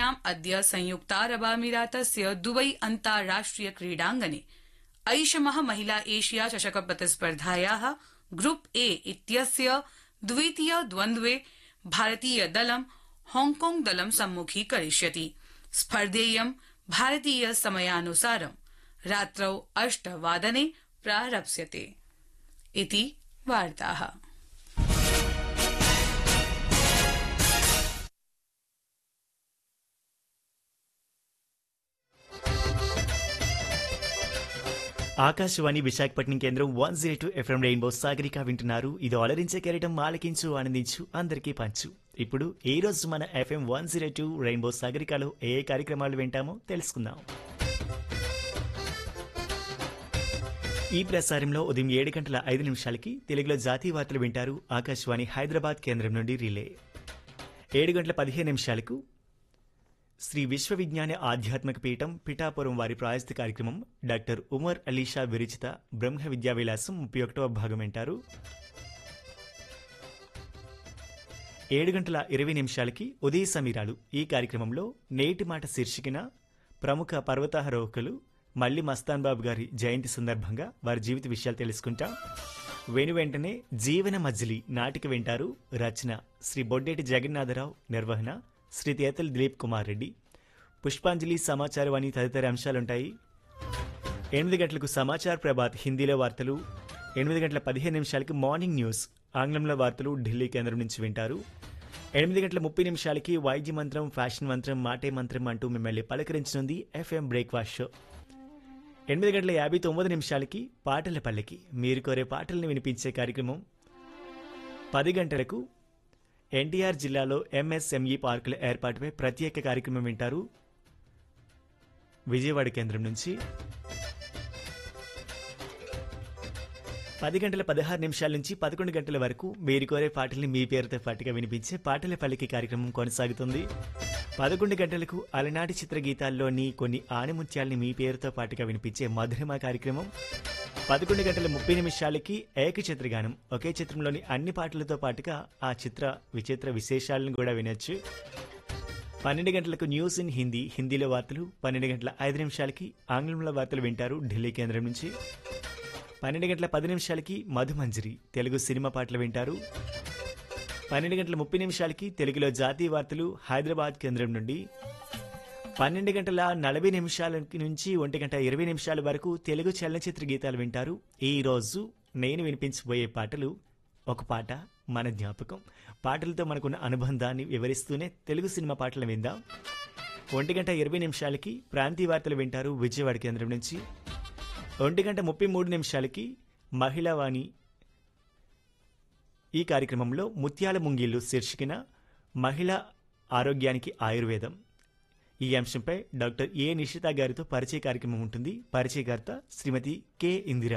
क्रीडायाम् अद्य संयुक्तारबामीरातस्य दुबई अन्ताराष्ट्रिय क्रीडाङ्गणे ऐषम महिला एशिया चषक प्रतिस्पर्धाया ग्रुप ए इत्यस्य द्वितीय द्वन्द्वे भारतीय दलं हांगकांग दलं सम्मुखीकरिष्यति स्पर्धेयं भारतीय समयानुसारं रात्रौ अष्टवादने प्रारप्स्यते इति वार्ताः ఆకాశవాణి విశాఖపట్నం కేంద్రం one zero two FM rainbow Sagarika వింటున్నారు ఇది అలరించే కెరటం ఆలకించు ఆనందించు అందరికీ పంచు ఇప్పుడు ఈ రోజు మన FM one zero two rainbow సాగరికలో ఏ ఏ కార్యక్రమాలు వింటామో తెలుసుకుందాం ఈ ప్రసారంలో ఉదయం ఏడు గంటల ఐదు నిమిషాలకి తెలుగులో జాతీయ వార్తలు వింటారు ఆకాశవాణి హైదరాబాద్ కేంద్రం నుండి రిలే ఏడు గంటల పదిహేను నిమిషాలకు శ్రీ విశ్వవిజ్ఞాన ఆధ్యాత్మిక పీఠం పిఠాపురం వారి ప్రాయస్త కార్యక్రమం డాక్టర్ ఉమర్ అలీషా విరచిత బ్రహ్మ విద్యా విలాసం ముప్పై ఒకటవ భాగం వింటారు ఏడు గంటల ఇరవై నిమిషాలకి ఉదయ సమీరాలు ఈ కార్యక్రమంలో నేటి మాట శీర్షికన ప్రముఖ పర్వతారోహకులు మల్లి మస్తాన్ బాబు గారి జయంతి సందర్భంగా వారి జీవిత విషయాలు తెలుసుకుంటాం వెను వెంటనే జీవన మజిలీ నాటిక వింటారు రచన శ్రీ బొడ్డేటి జగన్నాథరావు నిర్వహణ శ్రీ తేతల్ దిలీప్ కుమార్ రెడ్డి పుష్పాంజలి సమాచారవాణి తదితర అంశాలుంటాయి ఎనిమిది గంటలకు సమాచార్ ప్రభాత్ హిందీలో వార్తలు ఎనిమిది గంటల పదిహేను నిమిషాలకి మార్నింగ్ న్యూస్ ఆంగ్లంలో వార్తలు ఢిల్లీ కేంద్రం నుంచి వింటారు ఎనిమిది గంటల ముప్పై నిమిషాలకి వాయిద్య మంత్రం ఫ్యాషన్ మంత్రం మాటే మంత్రం అంటూ మిమ్మల్ని పలకరించనుంది ఎఫ్ఎం బ్రేక్ఫాస్ట్ షో ఎనిమిది గంటల యాభై తొమ్మిది నిమిషాలకి పాటల పల్లకి మీరు కోరే పాటల్ని వినిపించే కార్యక్రమం పది గంటలకు ఎన్టీఆర్ జిల్లాలో ఎంఎస్ఎంఈ పార్కుల ఏర్పాటుపై ప్రత్యేక కార్యక్రమం వింటారు విజయవాడ కేంద్రం నుంచి పది గంటల పదహారు నిమిషాల నుంచి పదకొండు గంటల వరకు మీరు కోరే పాటల్ని మీ పేరుతో పాటుగా వినిపించే పాటల పల్లికి కార్యక్రమం కొనసాగుతుంది పదకొండు గంటలకు అలనాటి చిత్ర గీతాల్లోని కొన్ని ఆణిముత్యాల్ని మీ పేరుతో పాటుగా వినిపించే మధురిమ కార్యక్రమం పదకొండు గంటల ముప్పై నిమిషాలకి ఏక చిత్రగానం ఒకే చిత్రంలోని అన్ని పాటలతో పాటుగా ఆ చిత్ర విచిత్ర విశేషాలను కూడా వినొచ్చు పన్నెండు గంటలకు న్యూస్ ఇన్ హిందీ హిందీలో వార్తలు పన్నెండు గంటల ఐదు నిమిషాలకి ఆంగ్లంలో వార్తలు వింటారు ఢిల్లీ కేంద్రం నుంచి పన్నెండు గంటల పది నిమిషాలకి మధుమంజరి తెలుగు సినిమా పాటలు వింటారు పన్నెండు గంటల ముప్పై నిమిషాలకి తెలుగులో జాతీయ వార్తలు హైదరాబాద్ కేంద్రం నుండి పన్నెండు గంటల నలభై నిమిషాల నుంచి ఒంటి గంట ఇరవై నిమిషాల వరకు తెలుగు చలనచిత్ర గీతాలు వింటారు ఈ రోజు నేను వినిపించబోయే పాటలు ఒక పాట మన జ్ఞాపకం పాటలతో మనకున్న అనుబంధాన్ని వివరిస్తూనే తెలుగు సినిమా పాటలు విందాం ఒంటి గంట ఇరవై నిమిషాలకి ప్రాంతీయ వార్తలు వింటారు విజయవాడ కేంద్రం నుంచి ఒంటి గంట ముప్పై మూడు నిమిషాలకి మహిళా వాణి ఈ కార్యక్రమంలో ముత్యాల ముంగిళ్ళు శీర్షికన మహిళా ఆరోగ్యానికి ఆయుర్వేదం ఈ అంశంపై డాక్టర్ ఏ నిషిత గారితో పరిచయ కార్యక్రమం ఉంటుంది పరిచయకర్త శ్రీమతి కె ఇందిర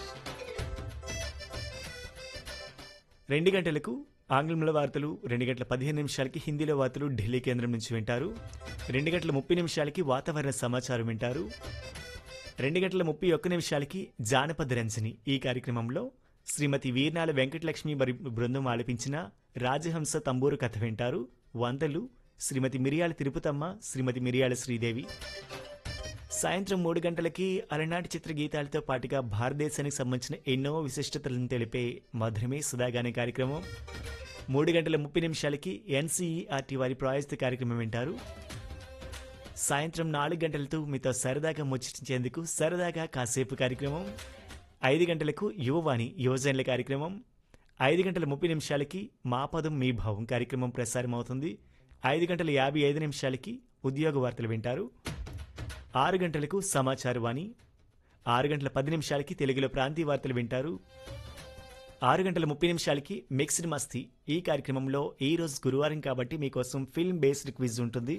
రెండు గంటలకు ఆంగ్లంలో వార్తలు రెండు గంటల పదిహేను నిమిషాలకి హిందీలో వార్తలు ఢిల్లీ కేంద్రం నుంచి వింటారు రెండు గంటల ముప్పై నిమిషాలకి వాతావరణ సమాచారం వింటారు రెండు గంటల ముప్పై ఒక్క నిమిషాలకి జానపద రంజని ఈ కార్యక్రమంలో శ్రీమతి వీర్నాల వెంకటలక్ష్మి మరి బృందం ఆలపించిన రాజహంస తంబూరు కథ వింటారు వందలు శ్రీమతి మిరియాల తిరుపతమ్మ శ్రీమతి మిరియాల శ్రీదేవి సాయంత్రం మూడు గంటలకి అలనాటి చిత్ర గీతాలతో పాటుగా భారతదేశానికి సంబంధించిన ఎన్నో విశిష్టతలను తెలిపే మధురమే సుధాగానే కార్యక్రమం మూడు గంటల ముప్పై నిమిషాలకి ఎన్సీఈఆర్టీ వారి ప్రాయస్త కార్యక్రమం వింటారు సాయంత్రం నాలుగు గంటలతో మీతో సరదాగా ముచ్చటించేందుకు సరదాగా కాసేపు కార్యక్రమం ఐదు గంటలకు యువవాణి యువజనుల కార్యక్రమం ఐదు గంటల ముప్పై నిమిషాలకి మా పదం మీ భావం కార్యక్రమం ప్రసారం అవుతుంది ఐదు గంటల యాభై ఐదు నిమిషాలకి ఉద్యోగ వార్తలు వింటారు ఆరు గంటలకు సమాచార వాణి ఆరు గంటల పది నిమిషాలకి తెలుగులో ప్రాంతీయ వార్తలు వింటారు ఆరు గంటల ముప్పై నిమిషాలకి మిక్స్డ్ మస్తీ ఈ కార్యక్రమంలో ఈ రోజు గురువారం కాబట్టి మీకోసం ఫిల్మ్ బేస్డ్ క్విజ్ ఉంటుంది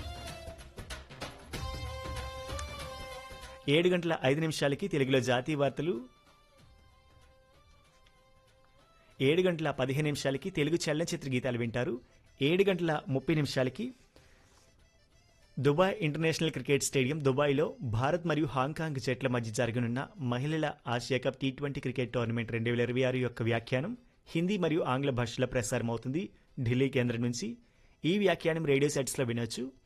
ఏడు గంటల ఐదు నిమిషాలకి తెలుగులో జాతీయ వార్తలు ఏడు గంటల పదిహేను నిమిషాలకి తెలుగు చలనచిత్ర గీతాలు వింటారు ఏడు గంటల ముప్పై నిమిషాలకి దుబాయ్ ఇంటర్నేషనల్ క్రికెట్ స్టేడియం దుబాయ్లో భారత్ మరియు హాంకాంగ్ జట్ల మధ్య జరగనున్న మహిళల Asia cup T twenty cricket tournament రెండు వేల ఇరవై ఆరు యొక్క వ్యాఖ్యానం హిందీ మరియు ఆంగ్ల భాషలో ప్రసారం అవుతుంది ఢిల్లీ కేంద్రం నుంచి ఈ వ్యాఖ్యానం రేడియో సెట్స్లో వినొచ్చు